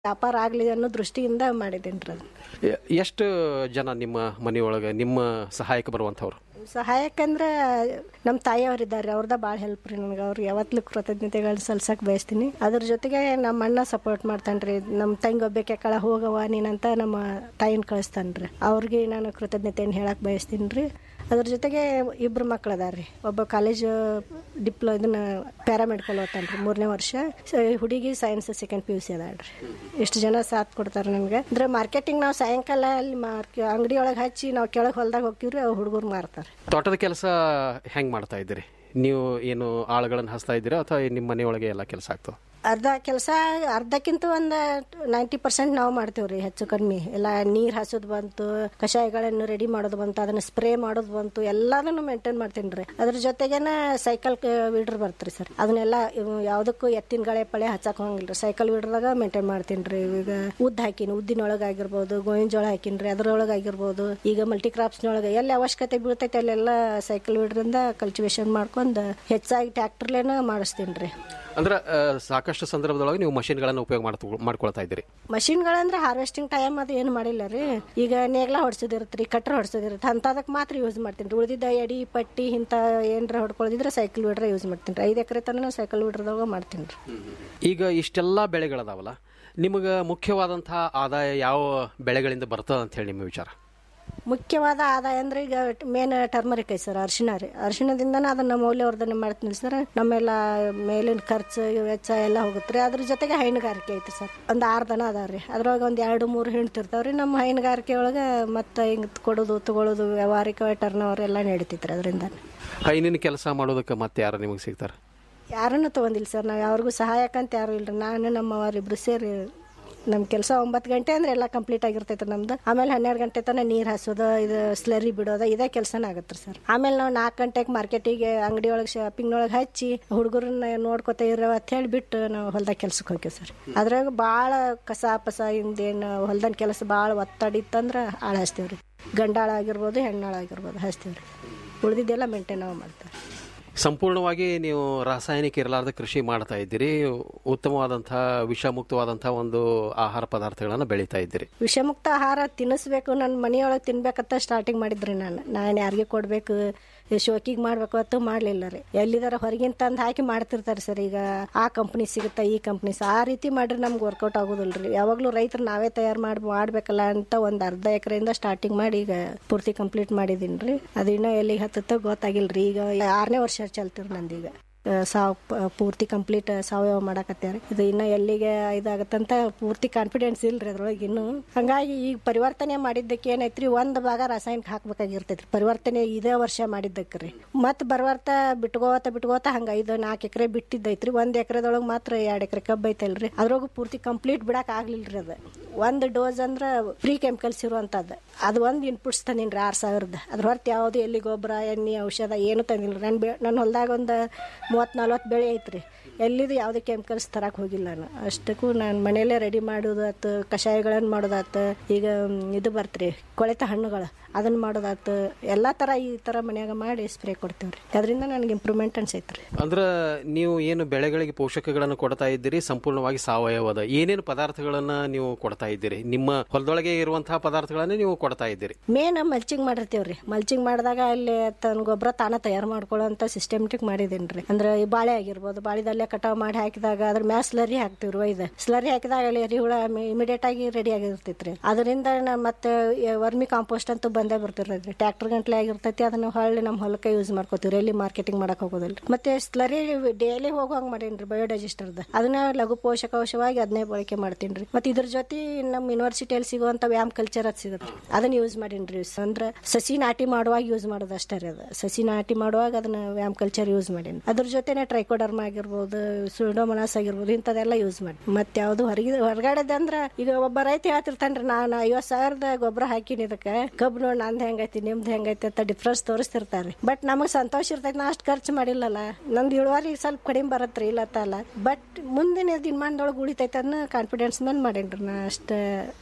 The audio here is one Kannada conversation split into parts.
ವ್ಯಾಪಾರ ಆಗಲಿ ಅನ್ನೋ ದೃಷ್ಟಿಯಿಂದ ಮಾಡಿದ್ದೀನಿ ರೀ ಅದು ಎ- ಎಷ್ಟು ಜನ ನಿಮ್ಮ ಮನೆಯೊಳಗೆ ನಿಮ್ಮ ಸಹಾಯಕ್ಕೆ ಬರುವಂಥವ್ರು ಸಹಾಯಕ್ಕಂದ್ರೆ ನಮ್ಮ ತಾಯಿಯವ್ರಿದ್ದಾರೆ ಅವ್ರದ ಭಾಳ ಹೆಲ್ಪ್ ರೀ ನನಗೆ ಅವ್ರು ಯಾವತ್ತೂ ಕೃತಜ್ಞತೆಗಳನ್ನ ಸಲ್ಸಕ್ಕೆ ಬಯಸ್ತೀನಿ ಅದ್ರ ಜೊತೆಗೆ ನಮ್ಮ ಅಣ್ಣ ಸಪೋರ್ಟ್ ಮಾಡ್ತಾನೆ ರೀ ನಮ್ಮ ತಂಗಿ ಒಬ್ಬಕ್ಕೆ ಕಳ ಹೋಗವ ನೀನಂತ ನಮ್ಮ ತಾಯಿನ ಕಳಿಸ್ತಾನೆ ರೀ ಅವ್ರಿಗೆ ನಾನು ಕೃತಜ್ಞತೆಯನ್ನು ಹೇಳಕ್ಕೆ ಬಯಸ್ತೀನಿ ರೀ ಅದ್ರ ಜೊತೆಗೆ ಇಬ್ರು ಮಕ್ಳು ಅದಾರ ರೀ ಒಬ್ಬ ಕಾಲೇಜ್ ಡಿಪ್ಲೊ ಇದನ್ನ ಪ್ಯಾರಾಮೆಡಿಕಲ್ ಓದ್ತಾನೆ ರೀ ಮೂರನೇ ವರ್ಷ ಸ- ಹುಡುಗಿ science second P U C ಅದಾಳ ರೀ ಎಷ್ಟು ಜನ ಸಾಥ್ ಕೊಡ್ತಾರೆ ನನಗೆ ಅಂದ್ರೆ ಮಾರ್ಕೆಟಿಂಗ್ ನಾವು ಸಾಯಂಕಾಲ ಅಲ್ಲಿ ಮಾರ್ಕೆ ಅಂಗಡಿ ಒಳಗೆ ಹಚ್ಚಿ ನಾವು ಕೆಳಗೆ ಹೊಲ್ದಾಗ ಹೋಗ್ತೀವ್ರಿ ಅವ್ರು ಹುಡುಗರು ಮಾರ್ತಾರೆ ತೋಟದ ಕೆಲಸ ಹೆಂಗೆ ಮಾಡ್ತಾ ಇದ್ದೀರಿ ನೀವು ಏನು ಆಳುಗಳನ್ನು ಹಚ್ತಾ ಇದ್ದೀರಾ ಅಥವಾ ನಿಮ್ಮ ಮನೆಯೊಳಗೆ ಎಲ್ಲ ಕೆಲಸ ಆಗ್ತದೆ ಅರ್ಧ ಕೆಲಸ ಅರ್ಧಕ್ಕಿಂತ ಒಂದು ನೈಂಟಿ ಪರ್ಸೆಂಟ್ ನಾವು ಮಾಡ್ತೇವ್ರಿ ಹೆಚ್ಚು ಕಡಿಮೆ ಎಲ್ಲ ನೀರು ಹಸೋದು ಬಂತು ಕಷಾಯಗಳನ್ನು ರೆಡಿ ಮಾಡೋದು ಬಂತು ಅದನ್ನ ಸ್ಪ್ರೇ ಮಾಡೋದು ಬಂತು ಎಲ್ಲದನ್ನು ಮೇಂಟೈನ್ ಮಾಡ್ತೀನಿ ರೀ ಅದ್ರ ಜೊತೆಗೇನ ಸೈಕಲ್ ವೀಡ್ರ್ ಬರ್ತ್ರಿ ಸರ್ ಅದನ್ನೆಲ್ಲ ಇವು ಯಾವುದಕ್ಕೂ ಎತ್ತಿನ ಗಳೆ ಪಳೆ ಹಚ್ಚಕ್ ಹೋಗಂಗಿಲ್ಲ ಸೈಕಲ್ ವೀಡ್ರದಾಗ ಮೇಂಟೈನ್ ಮಾಡ್ತೀನಿ ರೀ ಈಗ ಉದ್ದ ಹಾಕಿನಿ ಉದ್ದಿನೊಳಗೆ ಆಗಿರ್ಬೋದು ಗೋವಿನ ಜೋಳ ಹಾಕಿನಿ ರೀ ಅದ್ರೊಳಗೆ ಆಗಿರ್ಬೋದು ಈಗ ಮಲ್ಟಿ ಕ್ರಾಪ್ಸ್ನೊಳಗೆ ಎಲ್ಲಿ ಅವಶ್ಯಕತೆ ಬೀಳ್ತೈತೆ ಅಲ್ಲೆಲ್ಲ ಸೈಕಲ್ ವೀಡ್ರಿಂದ ಕಲ್ಟಿವೇಶನ್ ಮಾಡ್ಕೊಂಡು ಹೆಚ್ಚಾಗಿ ಟ್ಯಾಕ್ಟರ್ಲೇನ ಮಾಡಿಸ್ತೀನಿ ರೀ ಅಂದ್ರೆ ಆ, ಸಾಕಷ್ಟು ಸಂದರ್ಭದೊಳಗೆ ನೀವು ಮಷಿನ್ಗಳನ್ನು ಉಪಯೋಗ ಮಾಡ್ತು ಮಾಡ್ಕೊಳ್ತಾ ಇದ್ದೀರಿ ಮಷಿನ್ಗಳಂದ್ರೆ ಹಾರ್ವೆಸ್ಟಿಂಗ್ ಟೈಮ್ ಅದು ಏನು ಮಾಡಿಲ್ಲ ರೀ ಈಗ ನೇಗ್ಲ ಹೊಡ್ಸೋದಿರುತ್ತೆ ಕಟ್ರ ಹೊಡ್ಸೋದಿರುತ್ತೆ ಅಂಥದಕ್ಕೆ ಮಾತ್ರ ಯೂಸ್ ಮಾಡ್ತೀನಿ ರೀ ಉಳಿದಿದ್ದ ಎಡಿ ಪಟ್ಟಿ ಇಂಥ ಏನರ ಹೊಡ್ಕೊಳ್ಳೋದಿದ್ರೆ ಸೈಕಲ್ ವಿಡ್ರ ಯೂಸ್ ಮಾಡ್ತೀನಿ ರೀ ಐದು ಎಕರೆ ತನಕ ಸೈಕಲ್ ವಿಡ್ರದಾಗ ಮಾಡ್ತೀನಿ ರೀ ಈಗ ಇಷ್ಟೆಲ್ಲ ಬೆಳೆಗಳದಾವಲ್ಲ ನಿಮಗೆ ಮುಖ್ಯವಾದಂಥ ಆದಾಯ ಯಾವ ಬೆಳೆಗಳಿಂದ ಬರ್ತದೆ ಅಂತ ಹೇಳಿ ನಿಮ್ಮ ವಿಚಾರ ಮುಖ್ಯವಾದ ಆದಾಯ ಅಂದ್ರೆ ಈಗ ಮೇನ್ ಟರ್ಮರಿಕ್ ಐತೆ ಸರ್ ಅರಿಶಿಣ ರೀ ಅರಿಶಿಣದಿಂದನೇ ಅದನ್ನ ಮೌಲ್ಯವರ್ಧನೆ ಮಾಡ್ತೀನಿ ಸರ್ ನಮ್ಮೆಲ್ಲ ಮೇಲಿನ ಖರ್ಚು ವೆಚ್ಚ ಎಲ್ಲ ಹೋಗುತ್ತೆ ರೀ ಅದ್ರ ಜೊತೆಗೆ ಹೈನುಗಾರಿಕೆ ಐತಿ ಸರ್ ಒಂದು ಆರು ದನ ಅದಾವ್ರಿ ಅದ್ರೊಳಗೆ ಒಂದು ಎರಡು ಮೂರು ಹೆಣ್ತಿರ್ತಾವ್ರಿ ನಮ್ಮ ಹೈನುಗಾರಿಕೆ ಒಳಗೆ ಮತ್ತೆ ಹಿಂಗೆ ಕೊಡೋದು ತಗೊಳ್ಳೋದು ವ್ಯವಹಾರಿಕ ಟರ್ನ್ ಓವರ್ ಎಲ್ಲ ನಡೀತೈತ್ರಿ ಅದರಿಂದ ಹೈನಿನ ಕೆಲಸ ಮಾಡೋದಕ್ಕೆ ಮತ್ತೆ ಯಾರು ನಿಮಗೆ ಸಿಗ್ತಾರೆ ಯಾರನ್ನು ತೊಗೊಂಡಿಲ್ಲ ಸರ್ ನಾವು ಯಾರಿಗೂ ಸಹಾಯಕ್ಕಂತ ಯಾರು ಇಲ್ರಿ ನಾನು ನಮ್ಮ ಅವರಿಬ್ರು ಸೇರಿ ನಮ್ಮ ಕೆಲಸ ಒಂಬತ್ತು ಗಂಟೆ ಅಂದ್ರೆ ಎಲ್ಲ ಕಂಪ್ಲೀಟ್ ಆಗಿರ್ತೈತೆ ನಮ್ದು ಆಮೇಲೆ ಹನ್ನೆರಡು ಗಂಟೆ ತನಕ ನೀರು ಹಾಸೋದು ಇದು ಸ್ಲರಿ ಬಿಡೋದು ಇದೇ ಕೆಲಸನ ಆಗತ್ತೆ ಸರ್ ಆಮೇಲೆ ನಾವು ನಾಲ್ಕು ಗಂಟೆಗೆ ಮಾರ್ಕೆಟಿಗೆ ಅಂಗಡಿ ಒಳಗೆ ಶಾಪಿಂಗ್ನೊಳಗೆ ಹಚ್ಚಿ ಹುಡುಗರನ್ನ ನೋಡ್ಕೊತ ಇರೋ ಅಂತ ಹೇಳಿ ಬಿಟ್ಟು ನಾವು ಹೊಲ್ದಾಗ ಕೆಲ್ಸಕ್ಕೆ ಹೋಗ್ತೀವಿ ಸರ್ ಅದ್ರಾಗ ಭಾಳ ಕಸ ಪಸ ಹಿಂದೇನು ಹೊಲ್ದನ ಕೆಲಸ ಭಾಳ ಒತ್ತಡ ಇತ್ತಂದ್ರೆ ಆಳು ಹಚ್ತೀವಿ ರೀ ಗಂಡಾಳ ಆಗಿರ್ಬೋದು ಹೆಣ್ಣಾಳ ಆಗಿರ್ಬೋದು ಹಚ್ತೀವಿ ರೀ ಉಳಿದಿದ್ದೆಲ್ಲ ಮೇಂಟೈನ್ ನಾವು ಮಾಡ್ತೀವಿ ಸಂಪೂರ್ಣವಾಗಿ ನೀವು ರಾಸಾಯನಿಕ ಇರಲಾರ್ದ ಕೃಷಿ ಮಾಡ್ತಾ ಇದ್ದೀರಿ ಉತ್ತಮವಾದಂಥ ವಿಷಮುಕ್ತವಾದಂಥ ಒಂದು ಆಹಾರ ಪದಾರ್ಥಗಳನ್ನು ಬೆಳೀತಾ ಇದ್ದೀರಿ ವಿಷಮುಕ್ತ ಆಹಾರ ತಿನ್ನಿಸ್ಬೇಕು ನನ್ನ ಮನೆಯೊಳಗೆ ತಿನ್ಬೇಕಂತ ಸ್ಟಾರ್ಟಿಂಗ್ ಮಾಡಿದ್ರಿ ನಾನು ನಾನು ಯಾರಿಗೆ ಕೊಡಬೇಕು ಶೋಕಿಗೆ ಮಾಡ್ಬೇಕು ಅಂತ ಮಾಡಲಿಲ್ಲ ರೀ ಎಲ್ಲಿದಾರ ಹೊರಗಿನ ತಂದು ಹಾಕಿ ಮಾಡ್ತಿರ್ತಾರೆ ಸರ್ ಈಗ ಆ ಕಂಪ್ನಿ ಸಿಗುತ್ತಾ ಈ ಕಂಪ್ನಿ ಆ ರೀತಿ ಮಾಡ್ರೆ ನಮ್ಗೆ ವರ್ಕೌಟ್ ಆಗೋದಿಲ್ಲ ರೀ ಯಾವಾಗಲೂ ರೈತರು ನಾವೇ ತಯಾರು ಮಾಡಿ ಮಾಡ್ಬೇಕಲ್ಲ ಅಂತ ಒಂದು ಅರ್ಧ ಎಕರೆಯಿಂದ ಸ್ಟಾರ್ಟಿಂಗ್ ಮಾಡಿ ಈಗ ಪೂರ್ತಿ ಕಂಪ್ಲೀಟ್ ಮಾಡಿದೀನಿ ರೀ ಅದು ಇನ್ನೂ ಎಲ್ಲಿಗೆ ಹತ್ತತ್ತೋ ಗೊತ್ತಾಗಿಲ್ಲ ರೀ ಈಗ ಆರನೇ ವರ್ಷ ಚಲ್ತಿರಿ ನಂದೀಗ ಆ, ಸಾವ್ ಪ- ಪೂರ್ತಿ ಕಂಪ್ಲೀಟ್ ಸಾವಯವ ಮಾಡಕತ್ಯಾರ ಇದು ಇನ್ನ ಎಲ್ಲಿಗೆ ಇದಾಗತ್ತಂತ ಪೂರ್ತಿ ಕಾನ್ಫಿಡೆನ್ಸ್ ಇಲ್ರಿ ಅದ್ರೊಳಗೆ ಇನ್ನು ಹಂಗಾಗಿ ಈಗ ಪರಿವರ್ತನೆ ಮಾಡಿದ್ದಕ್ಕೆ ಏನೈತ್ರಿ ಒಂದ್ ಭಾಗ ರಾಸಾಯನಿಕ ಹಾಕ್ಬೇಕಾಗಿರ್ತೈತ್ರಿ ಪರಿವರ್ತನೆ ಇದೇ ವರ್ಷ ಮಾಡಿದ್ದಕ್ಕೆ ರೀ ಮತ್ ಬರ್ವರ್ತ ಬಿಟ್ಕೋತ ಬಿಟ್ಕೋತ ಹಂಗ ಐದು ನಾಲ್ಕು ಎಕರೆ ಬಿಟ್ಟಿದ್ದೈತ್ರಿ ಒಂದ್ ಎಕರೆದೊಳಗೆ ಮಾತ್ರ ಎರಡ್ ಎಕರೆ ಕಬ್ಬ್ ಐತಲ್ರಿ ಅದ್ರೊಳಗೆ ಪೂರ್ತಿ ಕಂಪ್ಲೀಟ್ ಬಿಡಕ್ ಆಗ್ಲಿಲ್ರಿ ಅದು ಒಂದ್ ಡೋಸ್ ಅಂದ್ರ ಫ್ರೀ ಕೆಮಿಕಲ್ಸ್ ಇರುವಂತದ್ದು ಅದು ಒಂದ್ ಇನ್ಪುಟ್ಸ್ ತಂದಿನ್ರಿ ಆರ್ ಸಾವಿರದ ಅದ್ರ ಹೊರತು ಯಾವ್ದು ಎಲ್ಲಿ ಗೊಬ್ಬರ ಎಣ್ಣೆ ಔಷಧ ಏನು ತಂದಿಲ್ಲ ನನ್ನ ಬೆ ನನ್ನ ಹೊಲ್ದಾಗ ಒಂದು ಮೂವತ್ತು ನಲ್ವತ್ತು ಬೆಳೆ ಐತ್ರಿ ಎಲ್ಲಿದು ಯಾವುದೇ ಕೆಮಿಕಲ್ಸ್ ತರಕ್ಕೆ ಹೋಗಿಲ್ಲ ನಾನು ಅಷ್ಟಕ್ಕೂ ನಾನು ಮನೆಯಲ್ಲೇ ರೆಡಿ ಮಾಡೋದಾತು ಕಷಾಯಗಳನ್ನು ಮಾಡೋದಾತು ಈಗ ಮ್, ಇದು ಬರ್ತ್ರಿ ಕೊಳೆತ ಹಣ್ಣುಗಳು ಅದನ್ನ ಮಾಡೋದಾತು ಎಲ್ಲ ಥರ ಈ ಥರ ಮನ್ಯಾಗ ಮಾಡಿ ಸ್ಪ್ರೇ ಕೊಡ್ತೇವೆ ರೀ ಅದರಿಂದ ನನಗೆ ಇಂಪ್ರೂವ್ಮೆಂಟ್ ಅನ್ಸೈತ್ರಿ ಅಂದ್ರೆ ನೀವು ಏನು ಬೆಳೆಗಳಿಗೆ ಪೋಷಕಗಳನ್ನು ಕೊಡ್ತಾ ಇದ್ದೀರಿ ಸಂಪೂರ್ಣವಾಗಿ ಸಾವಯವದ ಏನೇನು ಪದಾರ್ಥಗಳನ್ನು ನೀವು ಕೊಡ್ತಾ ಇದ್ದೀರಿ ನಿಮ್ಮ ಹೊಲದೊಳಗೆ ಇರುವಂತಹ ಪದಾರ್ಥಗಳನ್ನೇ ನೀವು ಕೊಡ್ತಾ ಇದ್ದೀರಿ ಮೇನ್ ಮಲ್ಚಿಂಗ್ ಮಾಡಿರ್ತೀವಿ ರೀ ಮಲ್ಚಿಂಗ್ ಮಾಡಿದಾಗ ಅಲ್ಲಿ ತನ್ನ ಗೊಬ್ಬರ ತಾನ ತಯಾರು ಮಾಡ್ಕೊಳ್ಳೋಂಥ ಸಿಸ್ಟಮೆಟಿಕ್ ಮಾಡಿದ್ದೀನಿ ರೀ ಅಂದ್ರೆ ಈ ಬಾಳೆ ಆಗಿರ್ಬೋದು ಬಾಳೆದಲ್ಲೇ ಕಟಾವ್ ಮಾಡಿ ಹಾಕಿದಾಗ ಅದ್ರ ಮ್ಯಾಲ ಸ್ಲರಿ ಹಾಕ್ತಿವ್ರಿ ಒಯ್ದು ಸ್ಲರಿ ಹಾಕಿದಾಗ ಅಲ್ಲಿ ಎರಿಹುಳ ಇಮಿಡಿಯೇಟ್ ಆಗಿ ರೆಡಿ ಆಗಿರ್ತೈತ್ರಿ ಅದರಿಂದ ನಾ ಮತ್ತೆ ವರ್ಮಿ ಕಾಂಪೋಸ್ಟ್ ಅಂತೂ ಬಂದೇ ಬರ್ತಿರ್ತೈತ್ರಿ ಟ್ರ್ಯಾಕ್ಟರ್ ಗಂಟ್ಲೆ ಆಗಿರ್ತೈತಿ ಅದನ್ನ ಹೊಳ್ಳಿ ನಮ್ಮ ಹೊಲಕ್ಕೆ ಯೂಸ್ ಮಾಡ್ಕೋತೀವಿ ಎಲ್ಲಿ ಮಾರ್ಕೆಟಿಂಗ್ ಮಾಡಕ್ ಹೋಗೋದಿಲ್ಲ ಮತ್ತೆ ಸ್ಲರಿ ಡೈಲಿ ಹೋಗುವಂಗ್ ಮಾಡೇನ್ರಿ ಬಯೋಡೈಜೆಸ್ಟರ್ದ ಅದನ್ನ ಲಘು ಪೋಷಕಾಂಶವಾಗಿ ಅದನ್ನೇ ಬಳಕೆ ಮಾಡ್ತೀನಿ ರೀ ಮತ್ತೆ ಇದ್ರ ಜೊತೆ ನಮ್ಮ ಯೂನಿವರ್ಸಿಟಿಯಲ್ಲಿ ಸಿಗುವಂತ ವ್ಯಾಮ್ ಕಲ್ಚರ್ ಅದು ಸಿಗುತ್ತೆ ಅದನ್ನ ಯೂಸ್ ಮಾಡೀನಿ ಅಂದ್ರೆ ಸಸಿ ನಾಟಿ ಮಾಡುವಾಗ ಯೂಸ್ ಮಾಡೋದು ಅಷ್ಟೇ ರೀ ಅದು ಸಸಿ ನಾಟಿ ಮಾಡುವಾಗ ಅದನ್ನ ವ್ಯಾಮ್ ಕಲ್ಚರ್ ಯೂಸ್ ಮಾಡೀನಿ ಅದ್ರ ಜೊತೆನೆ ಟ್ರೈಕೋಡರ್ಮ ಆಗಿರ್ಬೋದು ಸುಡೋಮನಾಸ್ ಆಗಿರ್ಬೋದು ಇಂಥದೆಲ್ಲ ಯೂಸ್ ಮಾಡಿ ಮತ್ತೆ ಯಾವ್ದು ಹೊರಗೆ ಹೊರಗಡೆದ ಅಂದ್ರ ಈಗ ಒಬ್ಬ ರೈತ ಹೇಳ್ತಿರ್ತಾನ್ರಿ ನಾನು ಐವತ್ ಸಾವಿರದ ಗೊಬ್ಬರ ಹಾಕಿನಿ ಇದಕ್ಕೆ ಕಬ್ಬು ನೋಡಿ ನಂದು ಹೆಂಗೈತಿ ನಿಮ್ದು ಹೆಂಗೈತಿ ಅಂತ ಡಿಫ್ರೆನ್ಸ್ ತೋರಿಸ್ತಿರ್ತಾರೆ ಬಟ್ ನಮಗೆ ಸಂತೋಷ ಇರ್ತೈತಿ ನಾ ಅಷ್ಟು ಖರ್ಚು ಮಾಡಿಲ್ಲಲ್ಲ ನಂದು ಇಳುವರಿ ಸ್ವಲ್ಪ ಕಡಿಮೆ ಬರತ್ರಿ ಇಲ್ಲತ್ತಲ್ಲ ಬಟ್ ಮುಂದಿನ ದಿನಮಾನದೊಳಗೆ ಉಳಿತೈತೆ ಅನ್ನೋ ಕಾನ್ಫಿಡೆನ್ಸ್ ಮೇಲೆ ಮಾಡೇನ್ರಿ ನಾ ಅಷ್ಟು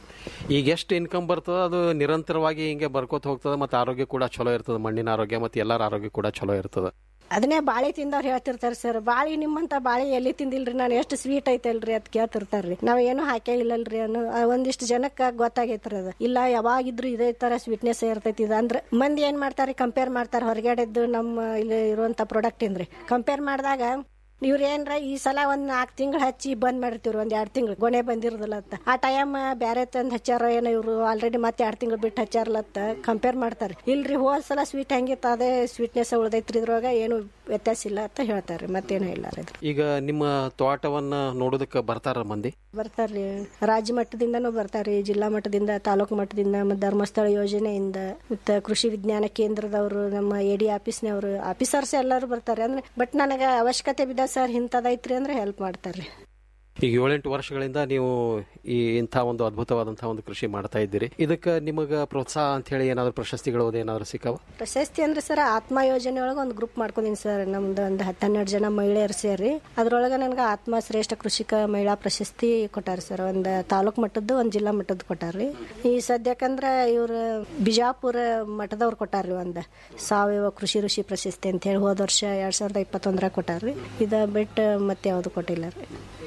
ಈಗ ಎಷ್ಟು ಇನ್ಕಮ್ ಬರ್ತದ ಅದು ನಿರಂತರವಾಗಿ ಹಿಂಗೆ ಬರ್ಕೋತ ಹೋಗ್ತದೆ ಮತ್ತು ಆರೋಗ್ಯ ಕೂಡ ಚಲೋ ಇರ್ತದೆ ಮಣ್ಣಿನ ಆರೋಗ್ಯ ಮತ್ತು ಎಲ್ಲರ ಆರೋಗ್ಯ ಕೂಡ ಚಲೋ ಇರ್ತದೆ ಅದನ್ನೇ ಬಾಳೆ ತಿಂದವ್ರು ಹೇಳ್ತಿರ್ತಾರೆ ಸರ್ ಬಾಳಿ ನಿಮ್ಮಂತ ಬಾಳಿ ಎಲ್ಲಿ ತಿಂದಿಲ್ರಿ ನಾನು ಎಷ್ಟು ಸ್ವೀಟ್ ಐತಲ್ರಿ ಅದ್ ಕೇಳ್ತಿರ್ತಾರ್ರಿ ನಾವ್ ಏನು ಹಾಕೇ ಇಲ್ಲಲ್ರಿ ಅನ್ನೋ ಆ ಒಂದಿಷ್ಟು ಜನಕ್ಕೆ ಗೊತ್ತಾಗೈತ್ರಿ ಅದು ಇಲ್ಲ ಯಾವಾಗಿದ್ರು ಇದೇ ತರ ಸ್ವೀಟ್ನೆಸ್ ಇರ್ತೈತಿ ಇದು ಅಂದ್ರೆ ಮಂದಿ ಏನ್ ಮಾಡ್ತಾರೆ ಕಂಪೇರ್ ಮಾಡ್ತಾರೆ ಹೊರಗಡೆದ್ದು ನಮ್ಮ ಇಲ್ಲಿ ಇರುವಂತ ಪ್ರಾಡಕ್ಟ್ ಇಂದ್ರಿ ಕಂಪೇರ್ ಮಾಡಿದಾಗ ಇವ್ರ ಏನ್ರ ಈ ಸಲ ಒಂದ್ ನಾಲ್ಕು ತಿಂಗಳು ಹಚ್ಚಿ ಬಂದ್ ಮಾಡಿರ್ತೀವ್ರಿ ಒಂದ್ ಎರಡ್ ತಿಂಗಳು ಗೊನೆ ಬಂದಿರೋದಿಲ್ಲ ಅಂತ ಆ ಟೈಮ್ ಬ್ಯಾರೆ ತಂದ್ ಹಚ್ಚಾರ ಏನೋ ಇವ್ರು ಆಲ್ರೆಡಿ ಮತ್ತೆ ಎರಡ್ ತಿಂಗಳು ಬಿಟ್ಟು ಹಚ್ಚಾರಲತ್ತ ಕಂಪೇರ್ ಮಾಡ್ತಾರೆ ಇಲ್ರಿ ಹೋದ್ ಸಲ ಸ್ವೀಟ್ ಹೆಂಗಿತ್ತು ಅದೇ ಸ್ವೀಟ್ನೆಸ್ ಉಳ್ದೈತ್ರಿ ಇದ್ರೊಳಗ ಏನು ವ್ಯತ್ಯಾಸ ಇಲ್ಲ ಅಂತ ಹೇಳ್ತಾರೆ ಮತ್ತೇನು ಇಲ್ಲ ರೀ ಇದ್ರ ಈಗ ನಿಮ್ಮ ತೋಟವನ್ನ ನೋಡೋದಕ್ಕೆ ಬರ್ತಾರ ಮಂದಿ ಬರ್ತಾರ್ರಿ ರಾಜ್ಯ ಮಟ್ಟದಿಂದನೂ ಬರ್ತಾರ್ರಿ ಜಿಲ್ಲಾ ಮಟ್ಟದಿಂದ ತಾಲೂಕು ಮಟ್ಟದಿಂದ ಮತ್ತು ಧರ್ಮಸ್ಥಳ ಯೋಜನೆಯಿಂದ ಮತ್ತು ಕೃಷಿ ವಿಜ್ಞಾನ ಕೇಂದ್ರದವರು ನಮ್ಮ ಎ ಡಿ ಆಫೀಸ್ನವರು ಆಫೀಸರ್ಸ್ ಎಲ್ಲರೂ ಬರ್ತಾರೆ ಅಂದ್ರೆ ಬಟ್ ನನಗೆ ಅವಶ್ಯಕತೆ ಬಿದ್ದ ಸರ್ ಇಂಥದೈತ್ರಿ ಅಂದ್ರೆ ಹೆಲ್ಪ್ ಮಾಡ್ತಾರ್ರಿ ಈಗ ಏಳೆಂಟು ವರ್ಷಗಳಿಂದ ನೀವು ಈ ಇಂಥ ಒಂದು ಅದ್ಭುತವಾದಂತಹ ಒಂದು ಕೃಷಿ ಮಾಡ್ತಾ ಇದ್ದೀರಿ ಇದಕ್ಕೆ ನಿಮಗೆ ಪ್ರೋತ್ಸಾಹ ಅಂತ ಹೇಳಿ ಏನಾದ್ರು ಪ್ರಶಸ್ತಿಗಳು ಏನಾದ್ರು ಸಿಕ್ಕವ ಪ್ರಶಸ್ತಿ ಅಂದ್ರೆ ಸರ್ ಆತ್ಮ ಯೋಜನೆ ಒಳಗೆ ಒಂದು ಗ್ರೂಪ್ ಮಾಡ್ಕೊಂಡಿನಿ ಸರ್ ನಮ್ದು ಒಂದು ಹತ್ತೆರಡು ಜನ ಮಹಿಳೆಯರು ಸೇರಿ ಅದ್ರೊಳಗೆ ನನಗೆ ಆತ್ಮ ಶ್ರೇಷ್ಠ ಕೃಷಿಕ ಮಹಿಳಾ ಪ್ರಶಸ್ತಿ ಕೊಟ್ಟಾರ ಸರ್ ಒಂದು ತಾಲೂಕ್ ಮಟ್ಟದ್ದು ಒಂದು ಜಿಲ್ಲಾ ಮಟ್ಟದ್ದು ಕೊಟ್ಟಾರ್ರಿ ಈ ಸದ್ಯಕ್ಕಂದ್ರೆ ಇವ್ರು ಬಿಜಾಪುರ ಮಠದವ್ರು ಕೊಟ್ಟಾರ್ರಿ ಒಂದು ಸಾವಯವ ಕೃಷಿ ಋಷಿ ಪ್ರಶಸ್ತಿ ಅಂತ ಹೇಳಿ ಹೋದ ವರ್ಷ ಎರಡ್ ಸಾವಿರದ ಇಪ್ಪತ್ತೊಂದರಾಗ ಕೊಟ್ಟಾರ್ರಿ ಇದ ಬಿಟ್ಟು ಮತ್ತೆ ಯಾವುದು ಕೊಟ್ಟಿಲ್ಲ ರೀ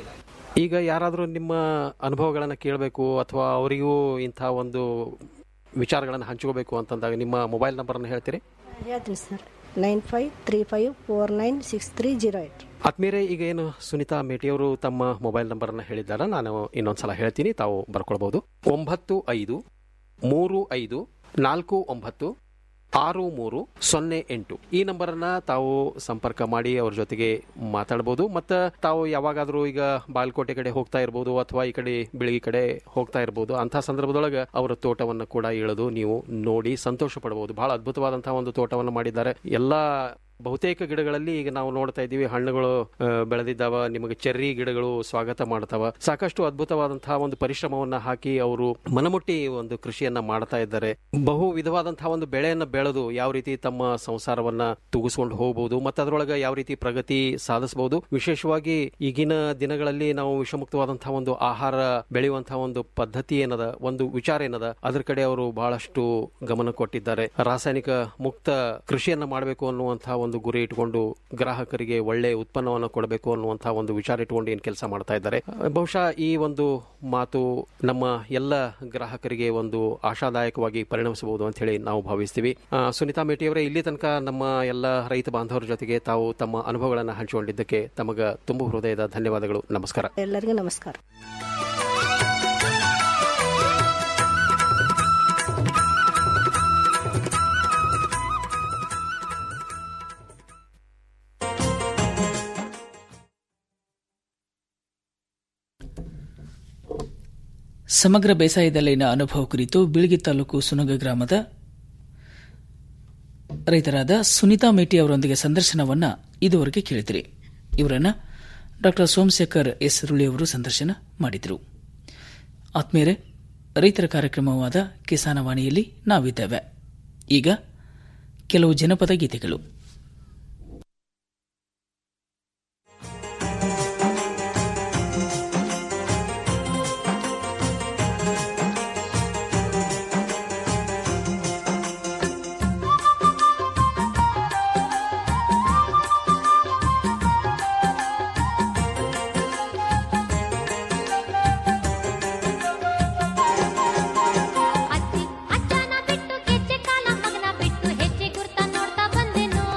ಈಗ ಯಾರಾದರೂ ನಿಮ್ಮ ಅನುಭವಗಳನ್ನು ಕೇಳಬೇಕು ಅಥವಾ ಅವರಿಗೂ ಇಂಥ ಒಂದು ವಿಚಾರಗಳನ್ನು ಹಂಚ್ಕೋಬೇಕು ಅಂತಂದಾಗ ನಿಮ್ಮ ಮೊಬೈಲ್ ನಂಬರನ್ನು ಹೇಳ್ತೀರಿ ಹೇಳ್ತೀನಿ sir nine five three five four nine six three zero eight ಆತ್ಮೀಯರೇ ಈಗ ಏನು ಸುನೀತಾ ಮೇಟಿಯವರು ತಮ್ಮ ಮೊಬೈಲ್ ನಂಬರನ್ನು ಹೇಳಿದ್ದಾರೆ ನಾನು ಇನ್ನೊಂದ್ಸಲ ಹೇಳ್ತೀನಿ ತಾವು ಬರ್ಕೊಳ್ಬಹುದು ಒಂಬತ್ತು ಐದು ಮೂರು ಐದು ನಾಲ್ಕು ಒಂಬತ್ತು ಆರು ಮೂರು ಸೊನ್ನೆ ಎಂಟು ಈ ನಂಬರನ್ನ ತಾವು ಸಂಪರ್ಕ ಮಾಡಿ ಅವ್ರ ಜೊತೆಗೆ ಮಾತಾಡ್ಬೋದು ಮತ್ತು ತಾವು ಯಾವಾಗಾದರೂ ಈಗ ಬಾಲ್ಕೋಟೆ ಕಡೆ ಹೋಗ್ತಾ ಇರ್ಬೋದು ಅಥವಾ ಈ ಕಡೆ ಬೆಳಗಿ ಕಡೆ ಹೋಗ್ತಾ ಇರ್ಬೋದು ಅಂಥ ಸಂದರ್ಭದೊಳಗೆ ಅವರ ತೋಟವನ್ನು ಕೂಡ ಇಳಿದು ನೀವು ನೋಡಿ ಸಂತೋಷ ಪಡಬಹುದು ಬಹಳ ಅದ್ಭುತವಾದಂತಹ ಒಂದು ತೋಟವನ್ನು ಮಾಡಿದ್ದಾರೆ ಎಲ್ಲ ಬಹುತೇಕ ಗಿಡಗಳಲ್ಲಿ ಈಗ ನಾವು ನೋಡ್ತಾ ಇದ್ದೀವಿ ಹಣ್ಣುಗಳು ಆ, ಬೆಳೆದಿದ್ದಾವ ನಿಮಗೆ ಚೆರ್ರಿ ಗಿಡಗಳು ಸ್ವಾಗತ ಮಾಡ್ತಾವ ಸಾಕಷ್ಟು ಅದ್ಭುತವಾದಂತಹ ಒಂದು ಪರಿಶ್ರಮವನ್ನ ಹಾಕಿ ಅವರು ಮನಮುಟ್ಟಿ ಒಂದು ಕೃಷಿಯನ್ನ ಮಾಡ್ತಾ ಇದ್ದಾರೆ ಬಹು ವಿಧವಾದಂತಹ ಒಂದು ಬೆಳೆಯನ್ನ ಬೆಳೆದು ಯಾವ ರೀತಿ ತಮ್ಮ ಸಂಸಾರವನ್ನ ತೂಗಿಸ್ಕೊಂಡು ಹೋಗಬಹುದು ಮತ್ತೆ ಅದರೊಳಗೆ ಯಾವ ರೀತಿ ಪ್ರಗತಿ ಸಾಧಿಸಬಹುದು ವಿಶೇಷವಾಗಿ ಈಗಿನ ದಿನಗಳಲ್ಲಿ ನಾವು ವಿಷಮುಕ್ತವಾದಂತಹ ಒಂದು ಆಹಾರ ಬೆಳೆಯುವಂತಹ ಒಂದು ಪದ್ಧತಿ ಏನದ ಒಂದು ವಿಚಾರ ಏನದ ಅದ್ರ ಕಡೆ ಅವರು ಬಹಳಷ್ಟು ಗಮನ ಕೊಟ್ಟಿದ್ದಾರೆ ರಾಸಾಯನಿಕ ಮುಕ್ತ ಕೃಷಿಯನ್ನ ಮಾಡಬೇಕು ಅನ್ನುವಂತಹ ಒಂದು ಗುರಿ ಇಟ್ಕೊಂಡು ಗ್ರಾಹಕರಿಗೆ ಒಳ್ಳೆ ಉತ್ಪನ್ನವನ್ನು ಕೊಡಬೇಕು ಅನ್ನುವಂತಹ ಒಂದು ವಿಚಾರ ಇಟ್ಕೊಂಡು ಏನ್ ಕೆಲಸ ಮಾಡ್ತಾ ಇದ್ದಾರೆ ಅಹ್, ಬಹುಶಃ ಈ ಒಂದು ಮಾತು ನಮ್ಮ ಎಲ್ಲ ಗ್ರಾಹಕರಿಗೆ ಒಂದು ಆಶಾದಾಯಕವಾಗಿ ಪರಿಣಮಿಸಬಹುದು ಅಂತ ಹೇಳಿ ನಾವು ಭಾವಿಸ್ತೀವಿ ಆ, ಸುನೀತಾ ಮೇಟಿಯವರೇ ಇಲ್ಲಿ ತನಕ ನಮ್ಮ ಎಲ್ಲ ರೈತ ಬಾಂಧವರ ಜೊತೆಗೆ ತಾವು ತಮ್ಮ ಅನುಭವಗಳನ್ನು ಹಂಚಿಕೊಂಡಿದ್ದಕ್ಕೆ ತಮಗ ತುಂಬು ಹೃದಯದ ಧನ್ಯವಾದಗಳು ನಮಸ್ಕಾರ ಎಲ್ಲರಿಗೂ ನಮಸ್ಕಾರ ಸಮಗ್ರ ಬೇಸಾಯದಲ್ಲಿನ ಅನುಭವ ಕುರಿತು ಬೀಳ್ಗಿ ತಾಲೂಕು ಸುನಗ ಗ್ರಾಮದ ರೈತರಾದ ಸುನೀತಾ ಮೇಟಿ ಅವರೊಂದಿಗೆ ಸಂದರ್ಶನವನ್ನ ಇದುವರೆಗೆ ಕೇಳಿದಿರಿ ಇವರನ್ನ ಡಾ ಸೋಮಶೇಖರ್ ಎಸ್ ರುಳಿ ಅವರು ಸಂದರ್ಶನ ಮಾಡಿದರು ಆತ್ಮೀಯರೇ ರೈತರ ಕಾರ್ಯಕ್ರಮವಾದ ಕಿಸಾನವಾಣಿಯಲ್ಲಿ ನಾವಿದ್ದೇವೆ ಈಗ ಕೆಲವು ಜನಪದ ಗೀತೆಗಳು ಅಜ್ಜಿ ಅಜ್ಜನ ಬಿಟ್ಟು ಗೆಜ್ಜೆ ಕಾಲ ಮಗನ ಬಿಟ್ಟು ಹೆಜ್ಜೆ ಗುರ್ತ ನೋಡ್ತಾ ಬಂದೆನು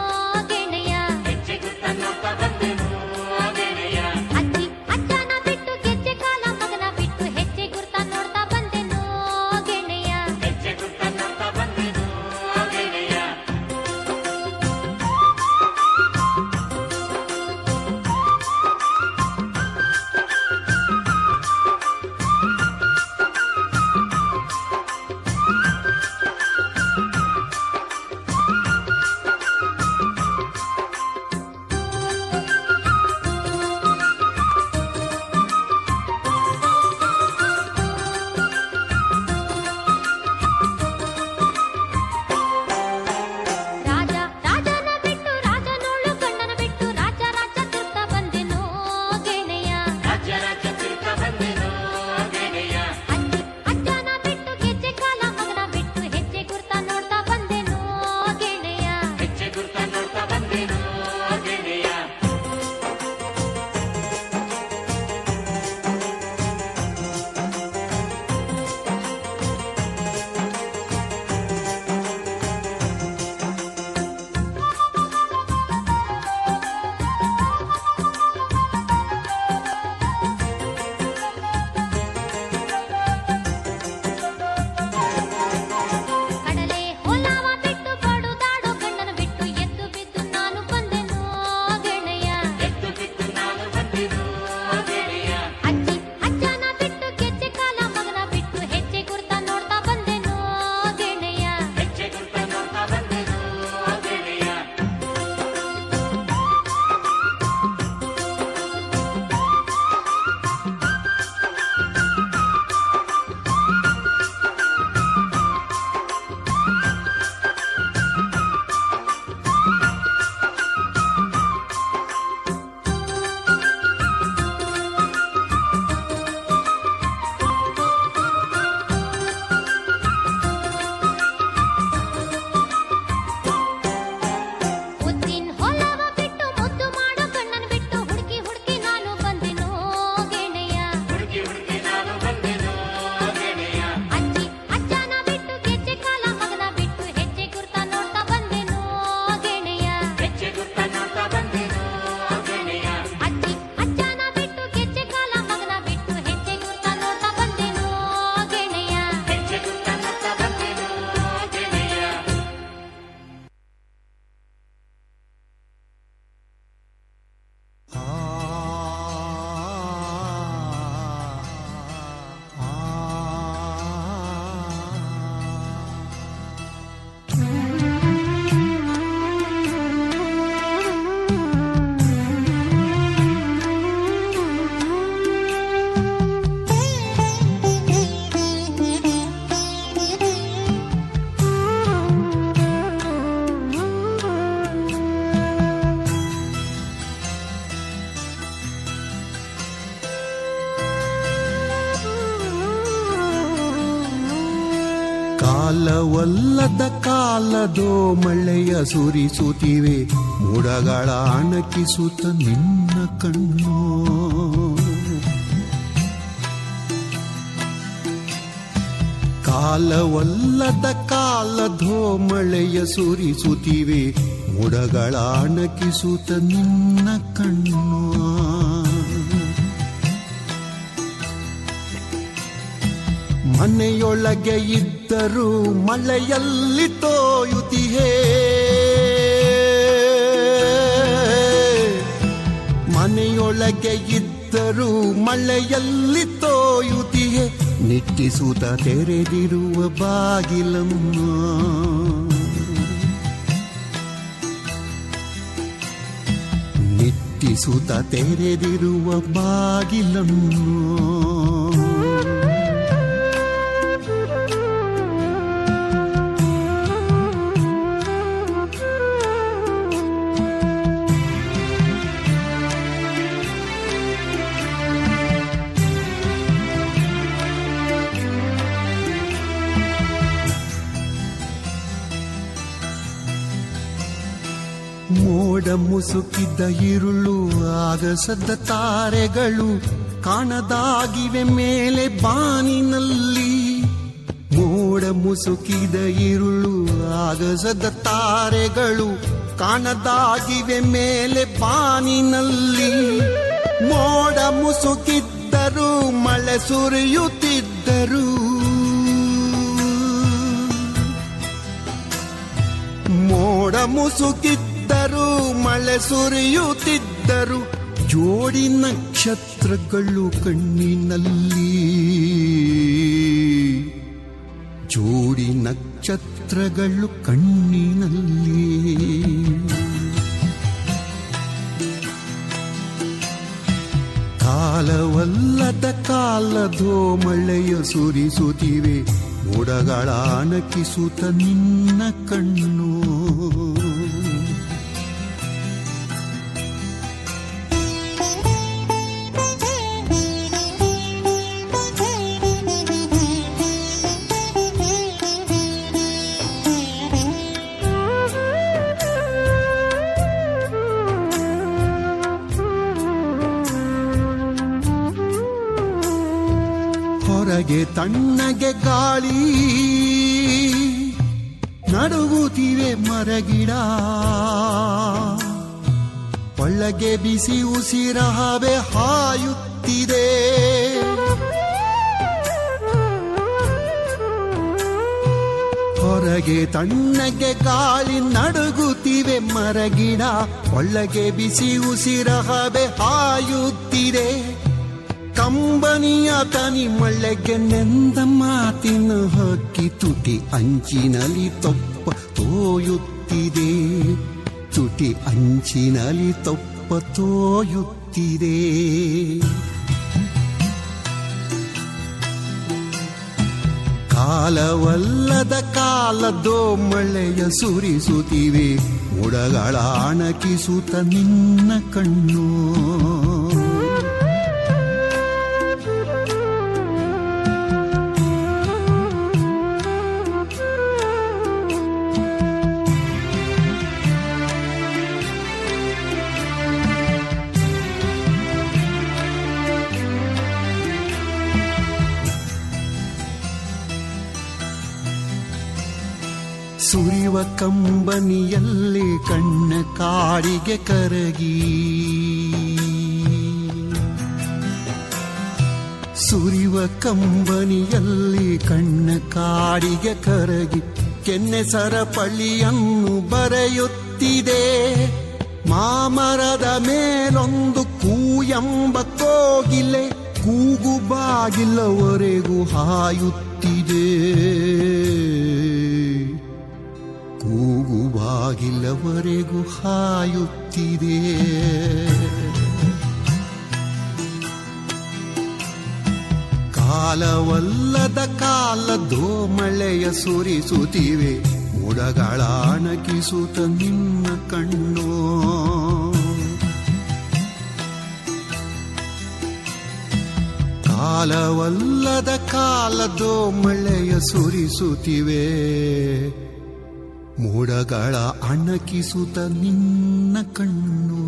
ಕಾಲವಲ್ಲದ ಕಾಲದೋ ಮಳೆಯ ಸುರಿಸುತ್ತಿವೆ ಮೋಡಗಳ ಅಣಕಿಸುತ್ತ ನಿನ್ನ ಕಣ್ಣು ಕಾಲವಲ್ಲದ ಕಾಲದೋ ಮಳೆಯ ಸುರಿಸುತ್ತಿವೆ ಮೋಡಗಳ ಅಣಕಿಸುತ್ತ ನಿನ್ನ ಕಣ್ಣು ಮನೆಯೊಳಗೆ ಇದ್ದರೂ ಮಳೆಯಲ್ಲಿ ತೋಯುತ್ತಿಹೇ ಮನೆಯೊಳಗೆ ಇದ್ದರೂ ಮಳೆಯಲ್ಲಿ ತೋಯುತ್ತಿಹೆ ನಿಟ್ಟಿಸುತ್ತ ತೆರೆದಿರುವ ಬಾಗಿಲನ್ನು ನಿಟ್ಟಿಸುತ್ತ ತೆರೆದಿರುವ ಬಾಗಿಲನ್ನು ಮೋಡ ಮುಸುಕಿದ್ದ ಇರುಳು ಆಗಸದ ತಾರೆಗಳು ಕಾಣದಾಗಿವೆ ಮೇಲೆ ಬಾನಿನಲ್ಲಿ ಮೋಡ ಮುಸುಕಿದ ಇರುಳು ಆಗಸದ ತಾರೆಗಳು ಕಾಣದಾಗಿವೆ ಮೇಲೆ ಬಾನಿನಲ್ಲಿ ಮೋಡ ಮುಸುಕಿದ್ದರು ಮಳೆ ಸುರಿಯುತ್ತಿದ್ದರು ಮೋಡ ಮುಸುಕಿದ್ದರು ಮಳೆ ಸುರಿಯುತ್ತಿದ್ದರು ಜೋಡಿ ನಕ್ಷತ್ರಗಳು ಕಣ್ಣಿನಲ್ಲಿ ಜೋಡಿ ನಕ್ಷತ್ರಗಳು ಕಣ್ಣಿನಲ್ಲಿ ಕಾಲವಲ್ಲದ ಕಾಲದೋ ಮಳೆಯ ಸುರಿಸುತ್ತಿವೆ ಮೋಡಗಳ ಅಣಕಿಸುತ್ತ ನಿನ್ನ ಕಣ್ಣು ಹೊರಗೆ ತಣ್ಣಗೆ ಗಾಳಿ ನಡುಗುತ್ತಿವೆ ಮರಗಿಡ ಒಳಗೆ ಬಿಸಿ ಉಸಿರ ಹವೆ ಹಾಯುತ್ತಿದೆ ಹೊರಗೆ ತಣ್ಣಗೆ ಗಾಳಿ ನಡುಗುತ್ತಿವೆ ಮರಗಿಡ ಒಳಗೆ ಬಿಸಿ ಉಸಿರ ಹವೆ ಹಾಯುತ್ತಿದೆ ಕಂಬನಿಯ ತನಿ ಮಳೆಗೆ ನೆಂದ ಮಾತಿನ ಹಕ್ಕಿ ತುಟಿ ಅಂಚಿನಲ್ಲಿ ತೊಪ್ಪ ತೋಯುತ್ತಿದೆ ತುಟಿ ಅಂಚಿನಲ್ಲಿ ತೊಪ್ಪ ತೋಯುತ್ತಿದೆ ಕಾಲವಲ್ಲದ ಕಾಲದೋ ಮಳೆಯ ಸುರಿಸುತ್ತಿವೆ ಮುಡಗಳ ಅಣಕಿಸುತ್ತ ನಿನ್ನ ಕಣ್ಣು ಸುರಿವ ಕಂಬನಿಯಲ್ಲಿ ಕಣ್ಣ ಕಾಡಿಗೆ ಕರಗಿ ಸುರಿವ ಕಂಬನಿಯಲ್ಲಿ ಕಣ್ಣ ಕಾಡಿಗೆ ಕರಗಿ ಕೆನ್ನೆ ಸರಪಳಿಯನ್ನು ಬರೆಯುತ್ತಿದೆ ಮಾಮರದ ಮೇಲೊಂದು ಕೂಯಂಬ ಕೋಗಿಲೆ ಕೂಗು ಬಾಗಿಲವರೆಗೂ ಹಾಯುತ್ತಿದೆ ಕೂಗು ಬಾಗಿಲವರೆಗೂ ಹಾಯುತ್ತಿದೆ ಕಾಲವಲ್ಲದ ಕಾಲದೋ ಮಳೆಯ ಸುರಿಸುತ್ತಿವೆ ಮುಡಗಳ ಅಣಕಿಸುತ್ತ ನಿನ್ನ ಕಣ್ಣು ಕಾಲವಲ್ಲದ ಕಾಲದೋ ಮಳೆಯ ಸುರಿಸುತ್ತಿವೆ ಮೋಡಗಳ ಅಣಕಿಸುತ್ತ ನಿನ್ನ ಕಣ್ಣು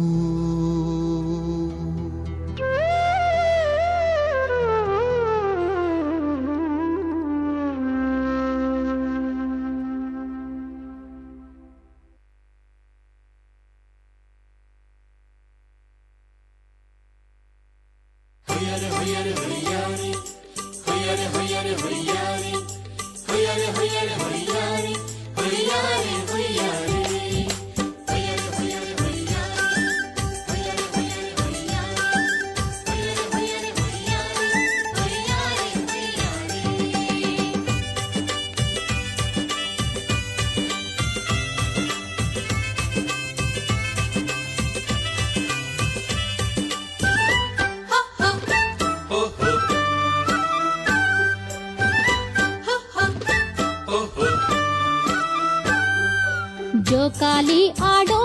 ಜೋಕಾಲಿ ಆಡೋ